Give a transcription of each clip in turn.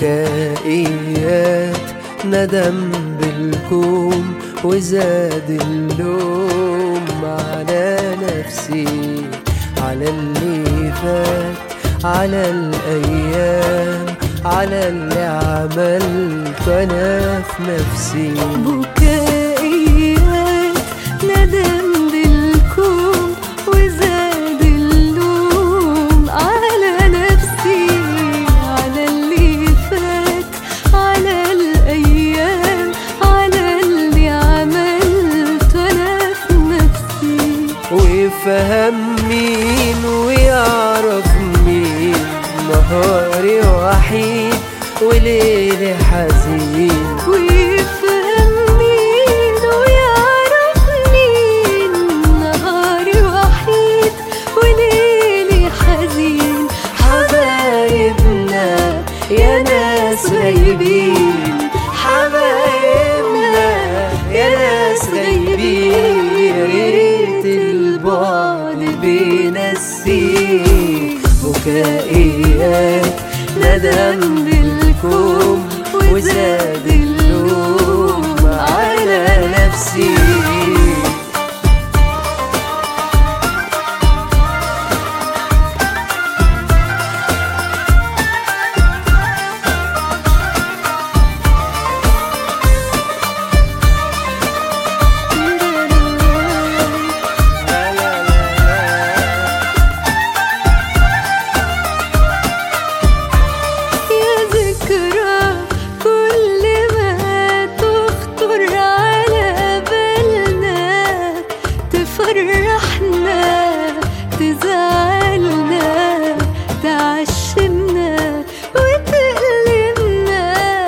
بكائيات ندم بالكوم وزاد اللوم على نفسي على اللي فات على الأيام على اللي عملت أنا في نفسي بكائيات ندم بالكوم وزاد اللوم على نفسي على اللي فات على الأيام على اللي عملت أنا في نفسي ويفهم مين ويعرف مين نهاري وحيد وليلي حزين ويفهم مين ويعرف مين نهاري وحيد وليلي حزين حبايبنا يا ناس غايبين حبايبنا يا ناس غايبين يا ريت البعد بينسيك بكائيات ندم بالكوم وزاد اللوم على نفسي يا ذكرى كل ما تخطر على بالنا تفرحنا تزعلنا تعشمنا وتألمنا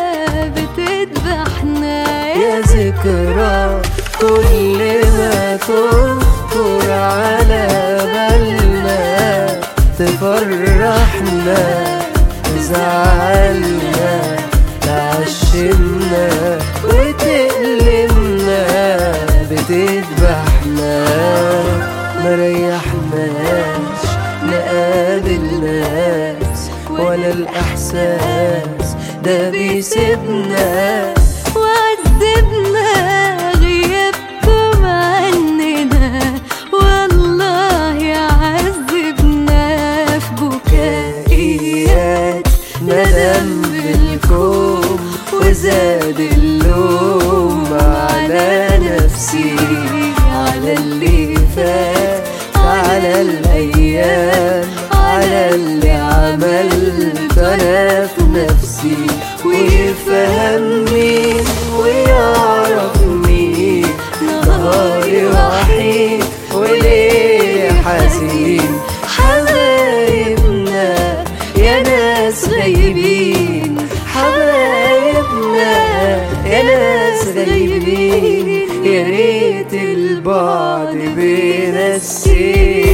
بتذبحنا يا ذكرى كل ما تخطر على بالنا تفرحنا تزعلنا تعشمنا وتألمنا بتذبحنا مريحناش نقابل ناس ولا الإحساس ده بيسيبنا وعذبنا غيابكم عننا والله عذبنا في بكائيات ندم بالكوم وزاد اللوم على نفسي على اللي فات على الأيام على اللي عملت أنا في نفسي ويفهم مين ويعرف مين نهاري وحيد وليه حزين حبايبنا يا ناس غايبين حبايبنا يا ناس غايبين يا ريت البعد بينسينا